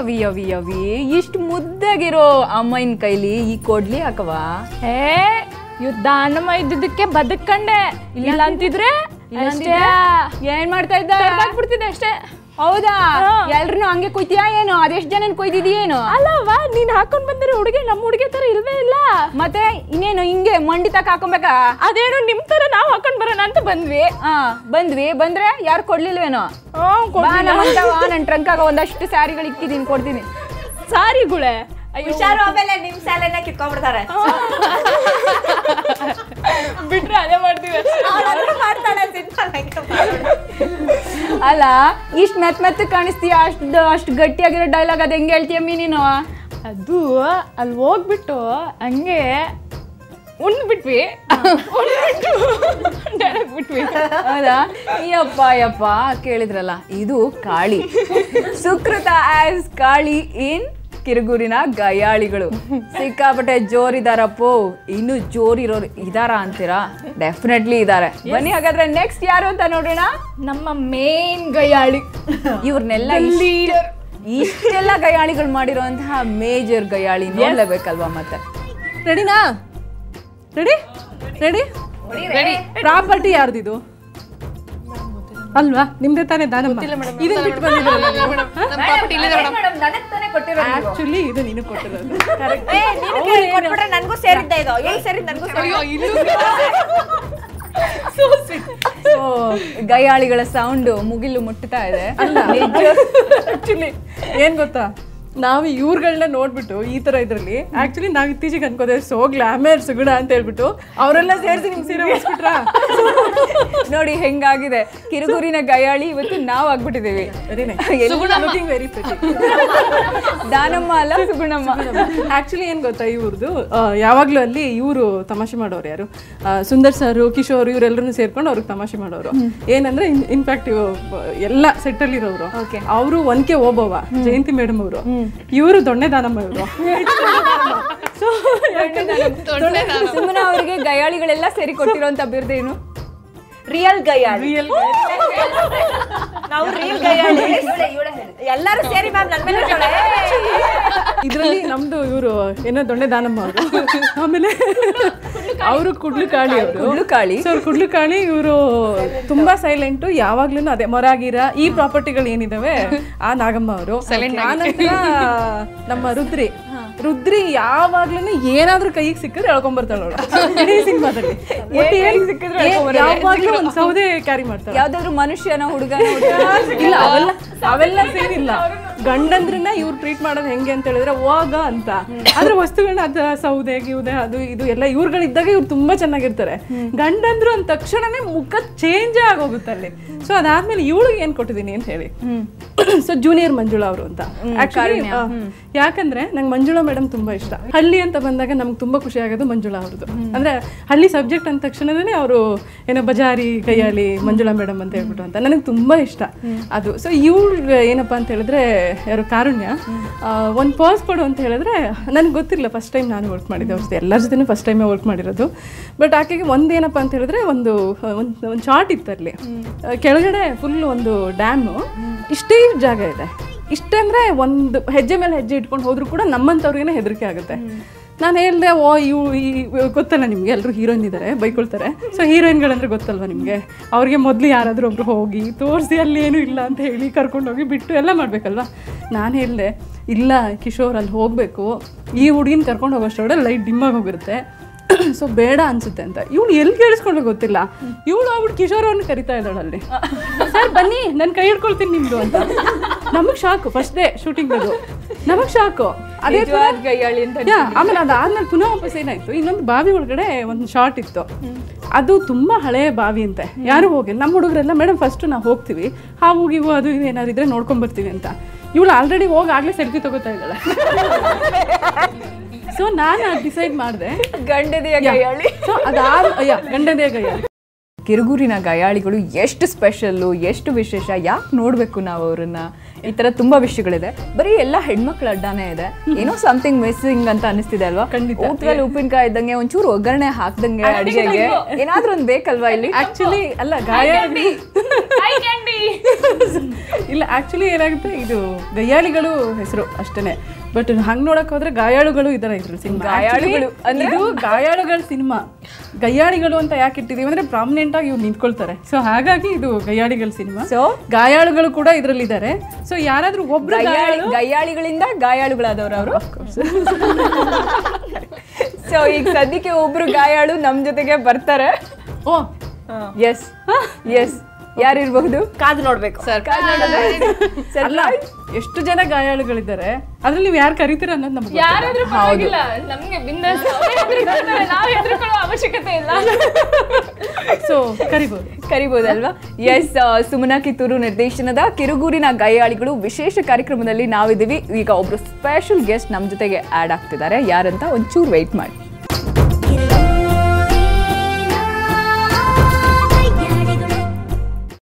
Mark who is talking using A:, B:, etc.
A: ಅವಿ ಅವಿ ಅವಿ ಇಷ್ಟು ಮುದ್ದಾಗಿರೋ ಅಮ್ಮನ ಕೈಲಿ ಈ ಕೊಡ್ಲಿ ಹಾಕವ
B: ಏ ಇವ್ ದಾನಮ್ಮ ಇದ್ದಿದ್ದಕ್ಕೆ ಬದುಕಂಡೆ ಇಲ್ಲ ಅಂತಿದ್ರೆ ಅಷ್ಟೇ
A: ಏನ್ ಮಾಡ್ತಾ ಇದ್ದ
B: ಬಿಡ್ತಿದ್ದೆ ಅಷ್ಟೇ
A: ಹೌದಾ
B: ಹಾ.
A: ಎಲ್ರನ್ನೂ ಹಂಗೆ ಕೊಯ್ತೀಯಾ ಏನು ಅದೆಷ್ಟು ಜನ ಕೊಯ್ದಿದೀಯೇನು
B: ಅಲ್ಲವಾ ನೀನ್ ಹಾಕೊಂಡ್ ಬಂದಿರೋ ಹುಡುಗಿ ನಮ್ಮ ಹುಡುಗಿ ತರ ಇಲ್ವೇ ಇಲ್ಲ
A: ಮತ್ತೆ ಇನ್ನೇನು ಹಿಂಗೆ ಮಂಡಿ ತಕ ಹಾಕೊಬೇಕಾ
B: ಅದೇನೋ ನಿಮ್ ತರ ನಾವ್ ಹಾಕೊಂಡ್ ಬರೋಣ ಅಂತ ಬಂದ್ವಿ
A: ಹಾ ಬಂದ್ವಿ ಬಂದ್ರೆ ಯಾರು ಕೊಡ್ಲಿಲ್ವೇನೋ
B: ಹ್ಮ್,
A: ಬಾ
B: ಕೊಡ್ಲಿಲ್ಲ.
A: ನಮ್ಮಂತವ ನನ್ ಟ್ರಂಕಾಗ ಒಂದಷ್ಟು ಸ್ಯಾರಿಗಳು ಇಕ್ಕಿದೀನಿ ಕೊಡ್ತೀನಿ
B: ಸಾರಿಗುಳೆ ಅಯ್ಯೋ
C: ಹುಷಾರು ಆಮೇಲೆ ನಿಮ್ ಶಾಲೆನ ಕಿತ್ಕೊಂಡ್ಬಿಡ್ತಾರೆ
B: ಬಿಟ್ರೆ ಅದೇ ಮಾಡ್ತೀವಿ
C: ಅವ್ಳಾದ್ರೂ ಮಾಡ್ತಾಳೆ simple ಆಗಿ ಮಾಡೋಣ.
A: ಅಲ್ಲ ಇಷ್ಟ್ ಮೆತ್ ಮೆತ್ತ ಕಾಣಿಸ್ತೀಯ ಅಷ್ಟು ಅಷ್ಟು ಗಟ್ಟಿಯಾಗಿರೋ ಡೈಲಾಗ್ ಅದ್ ಹೆಂಗೆ ಹೇಳ್ತೀಯಮ್ಮಿ ನೀನು
B: ಅದು ಅಲ್ಲಿ ಹೋಗ್ಬಿಟ್ಟು ಹಂಗೆ ಉಂಡ್ ಬಿಟ್ವಿ ಉಂಡ್ಬಿಟ್ಟು ಡೈರೆಕ್ಟ್ ಬಿಟ್ವಿ
A: ಹೌದಾ ಯಪ್ಪ ಯಪ್ಪ ಕೇಳಿದ್ರಲ್ಲ ಇದು ಕಾಳಿ ಸುಕೃತ ಆಸ್ ಕಾಳಿ ಇನ್ ಕಿರುಗೂರಿನ ಗಯಾಳಿಗಳು ಸಿಕ್ಕಾಪಟ್ಟೆ ಜೋರಿದಾರಪ್ಪೋ ಇನ್ನು ಜೋರಿರೋರು ಇದಾರ ಅಂತೀರಾ ಡೆಫಿನೆಟ್ಲಿ ಇದಾರೆ ಬನ್ನಿ ಹಾಗಾದ್ರೆ ನೆಕ್ಸ್ಟ್ ಯಾರು ಅಂತ ನೋಡೋಣ
B: ನಮ್ಮ ಮೇನ್ ಗಯ್ಯಾಳಿ
A: ಇವ್ರನ್ನೆಲ್ಲ ಇಷ್ಟೆಲ್ಲ ಗಯಾಳಿಗಳು ಮಾಡಿರುವಂತಹ ಮೇಜರ್ ಗಯಾಳಿ ನೋಡ್ಲೇಬೇಕಲ್ವಾ ಮತ್ತೆ
D: ರೆಡಿನಾ ರೆಡಿ ರೆಡಿ ರೆಡಿ ಪ್ರಾಪರ್ಟಿ ಯಾರ್ದಿದು ಅಲ್ವಾ ನಿಮ್ದೇ ತಾನೇ ದಾನಮ್ಮ ಇದನ್ನ ಬಿಟ್ಟು ಆಕ್ಚುಲಿ ಇದು ನೀನು ಕೊಟ್ಟಿರೋದು
C: ಏ, ನೀನು ಕೇಳಿ ಕೊಟ್ಬಿಟ್ರೆ ನನ್ಗೂ ಸೇರಿದ್ದೆ ಇದು ಎಲ್ಲಿ ಸೇರಿದ್ ನನ್ಗೂ ಸೇರಿದ್ದು
A: ಸೊ ಗಯಾಳಿಗಳ ಸೌಂಡ್ ಮುಗಿಲು ಮುಟ್ಟುತ್ತಾ ಇದೆ
D: ಆಕ್ಚುಲಿ ಏನ್ ಗೊತ್ತಾ ನಾವು ಇವ್ರುಗಳನ್ನ ನೋಡ್ಬಿಟ್ಟು ಈ ತರ ಇದ್ರಲ್ಲಿ ಆಕ್ಚುಲಿ ನಾವ್ ಇತ್ತೀಚೆಗೆ ಅನ್ಕೋದೆ ಸೋ ಗ್ಲಾಮರ್ ಸುಗುಣ ಅಂತ ಹೇಳ್ಬಿಟ್ಟು ಅವರೆಲ್ಲ ಸೇರಿಸಿ ನಿಮ್ಗೆ ಸೀರೆ ಹೊಡ್ಸ್ಬಿಟ್ರಾ
A: ನೋಡಿ ಹೆಂಗಾಗಿದೆ ಕಿರುಗೂರಿನ ಗಯಾಳಿ ಇವತ್ತು ನಾವು ಆಗ್ಬಿಟ್ಟಿದೀವಿ
D: ಲುಕಿಂಗ್ ವೆರಿ ಪ್ರಿಟಿ
A: ದಾನಮ್ಮ ಅಲ್ಲ ಸುಗುಣಮ್ಮ
D: ಆಕ್ಚುಲಿ ಏನ್ ಗೊತ್ತಾ ಇವ್ರದ್ದು ಯಾವಾಗ್ಲೂ ಅಲ್ಲಿ ಇವರು ತಮಾಷೆ ಮಾಡೋರು ಯಾರು ಆ, ಸುಂದರ್ ಸರ್ ಕಿಶೋರ್ ಇವರೆಲ್ಲರೂ ಸೇರ್ಕೊಂಡು ಅವ್ರಿಗೆ ತಮಾಷೆ ಮಾಡೋರು ಏನಂದ್ರೆ ಇನ್ಫ್ಯಾಕ್ಟ್ ಎಲ್ಲ ಸೆಟ್ ಅಲ್ಲಿ ಇರೋರು ಅವರು ಒನ್ಕೆ ಓಬವ್ವ ಜಯಂತಿ ಮೇಡಮ್ ಅವರು ಇವರು ದೊಣ್ಣೆ ದಾನಮ್ಮ ಇವರು ಸೊ
A: ಸುಮ್ಮನ ಅವರಿಗೆ ಗಯಾಳಿಗಳೆಲ್ಲ ಸೇರಿ ಕೊಟ್ಟಿರೋಂತ ಬಿರ್ದು ಏನು
C: ರಿಯಲ್ ಗೈಯಾಳಿ ನಾವು ರಿಯಲ್ ಗೈಯಾಳಿ ಎಲ್ಲರೂ ಸೇರಿ ಮ್ಯಾಮ್ ನನ್ ಮೇಲೆ ಇಟ್ಕೊಳ್ಳೆ.
D: ಇದ್ರಲ್ಲಿ ನಮ್ದು ಇವರು ಏನೋ ದೊಣ್ಣೆ ದಾನಮ್ಮ ಅವರು ಆಮೇಲೆ ಅವರು ಕುಡ್ಲು ಕಾಳಿ ಅವರು
A: ಕುಡ್ಲು ಕಾಳಿ?
D: ಸೊ ಅವ್ರು ಕುಡ್ಲು ಕಾಳಿ ಇವರು ತುಂಬಾ ಸೈಲೆಂಟು ಯಾವಾಗ್ಲೂ ಅದೇ ಮೊರಾಗಿರ ಈ ಪ್ರಾಪರ್ಟಿಗಳು ಏನಿದಾವೆ ಆ ನಾಗಮ್ಮ ಅವರು ಆನಂತರ ನಮ್ಮ ರುದ್ರಿ ರುದ್ರಿ ಯಾವಾಗ್ಲೂ ಏನಾದ್ರೂ ಕೈಗೆ ಸಿಕ್ಕಿದ್ರೆ ಎಳ್ಕೊಂಬರ್ತಾಳ ಅವಳು ಇಡೀ ಸಿನಿಮಾದಲ್ಲಿ ಒಟ್ಟು ಏನ್
A: ಸಿಕ್ಕಿದ್ರೆ
D: ಏನ್- ಯಾವಾಗ್ಲೂ ಒಂದು ಸೌದೆ ಕ್ಯಾರಿ ಮಾಡ್ತಾಳೆ
A: ಯಾವ್ದಾದ್ರು ಮನುಷ್ಯನ ಹುಡುಗನ
D: ಇಲ್ಲ ಅವೆಲ್ಲ ಅವೆಲ್ಲ ಸೇರಿಲ್ಲ ಗಂಡಂದ್ರನ್ನ ಇವ್ರು ಟ್ರೀಟ್ ಮಾಡೋದು ಹೆಂಗೆ ಅಂತ ಹೇಳಿದ್ರೆ ಹೋಗ ಅಂತ ಆದ್ರೆ ವಸ್ತುಗಳನ್ನ ಅದ ಸೌದೆ ಗಿವ್ದೆ ಅದು ಇದು ಎಲ್ಲ ಇವ್ರುಗಳಿದ್ದಾಗ ಇವ್ರು ತುಂಬಾ ಚೆನ್ನಾಗಿರ್ತಾರೆ ಗಂಡಂದ್ರು ಅಂದ ತಕ್ಷಣನೇ ಮುಖ ಚೇಂಜ್ ಆಗೋಗುತ್ತೆ ಅಲ್ಲಿ ಸೊ ಅದಾದ್ಮೇಲೆ ಇವಳಿಗೆ ಏನ್ ಕೊಟ್ಟಿದ್ದೀನಿ ಅಂತ ಹೇಳಿ ಸೊ ಜೂನಿಯರ್ ಮಂಜುಳಾ ಅವರು ಅಂತ Actually, ಆ, ಯಾಕಂದ್ರೆ ನಂಗೆ ಮಂಜುಳಾ ಮೇಡಮ್ ತುಂಬಾ ಇಷ್ಟ ಹಳ್ಳಿ ಅಂತ ಬಂದಾಗ ನಮ್ಗೆ ತುಂಬಾ ಖುಷಿ ಆಗೋದು ಮಂಜುಳಾ ಅವ್ರದ್ದು ಅಂದ್ರೆ ಹಳ್ಳಿ ಸಬ್ಜೆಕ್ಟ್ ಅಂದ ತಕ್ಷಣನೇ ಅವರು ಏನೋ ಬಜಾರಿ ಕೈಯಾಳಿ ಮಂಜುಳಾ ಮೇಡಮ್ ಅಂತ ಹೇಳ್ಬಿಟ್ಟು ಅಂತ ನನಗೆ ತುಂಬಾ ಇಷ್ಟ ಅದು ಸೊ ಇವಳು ಏನಪ್ಪಾ ಅಂತ ಹೇಳಿದ್ರೆ ಯಾರು ಕಾರುಣ್ಯ ಒಂದು ಪರ್ಸ್ ಕೊಡು ಅಂತ ಹೇಳಿದ್ರೆ ನನಗೆ ಗೊತ್ತಿಲ್ಲ ಫಸ್ಟ್ ಟೈಮ್ ನಾನು ವರ್ಕ್ ಮಾಡಿದ್ದೆ ಅವ್ರದ್ದು ಎಲ್ಲರ ಜೊತೆನೂ ಫಸ್ಟ್ ಟೈಮೇ ವರ್ಕ್ ಮಾಡಿರೋದು ಬಟ್ ಆಕೆಗೆ ಒಂದು ಏನಪ್ಪ ಅಂತ ಹೇಳಿದ್ರೆ ಒಂದು ಒಂದು ಒಂದು ಶಾರ್ಟ್ ಇತ್ತು ಅಲ್ಲಿ ಆ, ಕೆಳಗಡೆ ಫುಲ್ ಒಂದು ಡ್ಯಾಮು ಇಷ್ಟೇ ಜಾಗ ಇದೆ ಇಷ್ಟೇ ಅಂದರೆ ಒಂದು ಹೆಜ್ಜೆ ಮೇಲೆ ಹೆಜ್ಜೆ ಇಟ್ಕೊಂಡು ಹೋದ್ರು ಕೂಡ ನಮ್ಮಂಥವ್ರಿಗೇನೆ ಹೆದರಿಕೆ ಆಗುತ್ತೆ ನಾನು ಹೇಳ್ದೆ ಓ ಇವು ಈ ಗೊತ್ತಲ್ಲ ನಿಮಗೆ ಎಲ್ಲರೂ ಹೀರೋಯಿನ್ ಇದ್ದಾರೆ ಬೈಕೊಳ್ತಾರೆ ಸೊ ಹೀರೋಯಿನ್ಗಳಂದ್ರೆ ಗೊತ್ತಲ್ವ ನಿಮಗೆ ಅವ್ರಿಗೆ ಮೊದಲು ಯಾರಾದರೂ ಒಬ್ರು ಹೋಗಿ ತೋರಿಸಿ ಅಲ್ಲಿ ಏನೂ ಇಲ್ಲ ಅಂತ ಹೇಳಿ ಕರ್ಕೊಂಡೋಗಿ ಬಿಟ್ಟು ಎಲ್ಲ ಮಾಡಬೇಕಲ್ವ ನಾನು ಹೇಳಿದೆ ಇಲ್ಲ ಕಿಶೋರ್ ಅಲ್ಲಿ ಹೋಗಬೇಕು ಈ ಹುಡುಗಿನ ಕರ್ಕೊಂಡು ಹೋಗೋಷ್ಟೊಳಗೆ ಲೈಟ್ ಡಿಮ್ಮಾಗಿ ಹೋಗಿರುತ್ತೆ ಸೊ ಬೇಡ ಅನ್ಸುತ್ತೆ ಅಂತ ಇವಳು ಎಲ್ಲಿ ಕೇಳಿಸ್ಕೊಂಡ್ರೆ ಗೊತ್ತಿಲ್ಲ ಇವಳು ಅವ್ಳು ಕಿಶೋರ್ ಅವ್ರನ್ನ ಕರಿತಾ ಇದ್ದಾಳೆ ಅಲ್ಲಿ ಸರ್ ಬನ್ನಿ ನಾನು ಕೈ ಹಿಡ್ಕೊಳ್ತೀನಿ ನಿಮ್ದು ಅಂತ ನಮಗೆ ಶಾಕು ಫಸ್ಟ್ ಡೇ ಶೂಟಿಂಗ್ ಅದು ನಮಗೆ ಶಾಕು ಅದೇ ಥರ-
A: ನಿಜವಾದ ಗಯ್ಯಾಳಿ ಅಂತ
D: ಯಾ, ಆಮೇಲೆ ಅದಾದ್ಮೇಲೆ ಪುನಃ ವಾಪಸ್ ಏನಾಯ್ತು ಇನ್ನೊಂದು ಬಾವಿ ಒಳಗಡೆ ಒಂದು ಶಾರ್ಟ್ ಇತ್ತು ಅದು ತುಂಬಾ ಹಳೆಯ ಬಾವಿ ಅಂತೆ ಯಾರು ಹೋಗಿಲ್ಲ ನಮ್ಮ ಹುಡುಗರೆಲ್ಲ ಮೇಡಮ್ ಫಸ್ಟ್ ನಾವು ಹೋಗ್ತೀವಿ ಹಾವು ಗಿವು ಅದು ಇದು ಏನಾದ್ರು ಇದ್ರೆ ನೋಡ್ಕೊಂಡ್ ಬರ್ತೀವಿ ಅಂತ ಇವಳು ಆಲ್ರೆಡಿ ಹೋಗಿ ಆಗ್ಲೇ ಸೆಲ್ಫಿ ತಗೋತಾ ಇದ್ದಾಳೆ ಸೊ ನಾನು ಡಿಸೈಡ್ ಮಾಡಿದೆ
A: ಗಂಡದೆಯ ಗಯ್ಯಾಳಿ
D: ಸೊ ಅದಾದ ಗಂಡದೇ ಗೈಯಾಳಿ
A: ಕಿರುಗೂರಿನ ಗಯಾಳಿಗಳು ಎಷ್ಟು ಸ್ಪೆಷಲ್ಲು ಎಷ್ಟು ವಿಶೇಷ ಯಾಕೆ ನೋಡಬೇಕು ನಾವು ಅವ್ರನ್ನ ಈ ಥರ ತುಂಬ ವಿಷಯಗಳಿದೆ ಬರೀ ಎಲ್ಲ ಹೆಣ್ಮಕ್ಳ ಅಡ್ಡಾನೇ ಇದೆ ಏನೋ ಸಮಥಿಂಗ್ ಮಿಸ್ಸಿಂಗ್ ಅಂತ ಅನಿಸ್ತಿದೆ ಅಲ್ವಾ
D: ಖಂಡಿತ.
A: ಊಟದಲ್ಲಿ ಉಪ್ಪಿನಕಾಯಿ ಇದ್ದಂಗೆ ಒಂಚೂರು ಒಗ್ಗರಣೆ ಹಾಕ್ದಂಗೆ ಅಡಿಗೆಗೆ ಏನಾದ್ರೂ ಒಂದು ಬೇಕಲ್ವಾ ಇಲ್ಲಿ
D: ಆಕ್ಚುಲಿ ಅಲ್ಲ ಗಾಯ
B: ಐ ಕ್ಯಾನ್ ಬಿ
D: ಇಲ್ಲ ಆಕ್ಚುಲಿ ಏನಾಗುತ್ತೆ ಇದು ಗಯ್ಯಾಳಿಗಳು ಹೆಸರು ಅಷ್ಟೇನೆ ಬಟ್ ಹಂಗ್ ನೋಡಕ್ ಹೋದ್ರೆ ಗಾಯಾಳುಗಳು ಇದಾರೆ ಇದ್ರಲ್ಲಿ ಸಿನಿಮಾ
A: ಗಾಯಾಳುಗಳು ಅಂದ್ರೆ?
D: ಇದು ಗಾಯಾಳುಗಳ ಸಿನಿಮಾ ಗಯ್ಯಾಳಿಗಳು ಅಂತ ಯಾಕೆ ಇಟ್ಟಿದೀವಿ ಅಂದ್ರೆ ಪ್ರಾಮಿನೆಂಟ್ ಆಗಿ ಇವ್ರು ನಿಂತ್ಕೊಳ್ತಾರೆ ಸೊ ಹಾಗಾಗಿ ಇದು ಗಯ್ಯಾಳಿಗಳ ಸಿನಿಮಾ
A: ಸೊ
D: ಗಾಯಾಳುಗಳು ಕೂಡ ಇದ್ರಲ್ಲಿ ಇದ್ದಾರೆ ಸೊ ಯಾರಾದ್ರೂ ಒಬ್ರು
A: ಗಯ್ಯಾಳಿ ಗಯ್ಯಾಳಿಗಳಿಂದ ಗಾಯಾಳುಗಳಾದವ್ರು ಅವರು ಸೊ ಈಗ ಸದ್ಯಕ್ಕೆ ಒಬ್ರು ಗಾಯಾಳು ನಮ್ ಜೊತೆಗೆ ಬರ್ತಾರೆ
D: ಓ
A: ಎಸ್ ಎಸ್ ಯಾರಿರ್ಬಹುದು
C: ಕಾದು ನೋಡ್ಬೇಕು ಸರ್
D: ಅಲ್ಲ ಎಷ್ಟು ಜನ ಗಾಯಾಳುಗಳಿದ್ದಾರೆ ಅದ್ರಲ್ಲಿ ನೀವು ಯಾರು ಕರಿತೀರ ಅನ್ನೋದು ನಮ್ಗೆ
B: ಯಾರಾದ್ರೂ ಪರವಾಗಿಲ್ಲ ನಮ್ಗೆ ಬಿಂದಾಸ್ ನಾವು ಹೆದರ್ಕೊಳ್ಳೋ ಅವಶ್ಯಕತೆ ಇಲ್ಲ
D: ಸೊ ಕರಿಬೋದು
A: ಕರಿಬೋದಲ್ವಾ ಎಸ್ ಸುಮನಾ ಕಿತ್ತೂರು ನಿರ್ದೇಶನದ ಕಿರುಗೂರಿನ ಗಯ್ಯಾಳಿಗಳು ವಿಶೇಷ ಕಾರ್ಯಕ್ರಮದಲ್ಲಿ ನಾವಿದ್ದೀವಿ ಈಗ ಒಬ್ರು ಸ್ಪೆಷಲ್ ಗೆಸ್ಟ್ ನಮ್ಮ ಜೊತೆಗೆ ಆ್ಯಡ್ ಆಗ್ತಿದ್ದಾರೆ ಯಾರಂತ ಒಂಚೂರು ವೆಯ್ಟ್ ಮಾಡಿ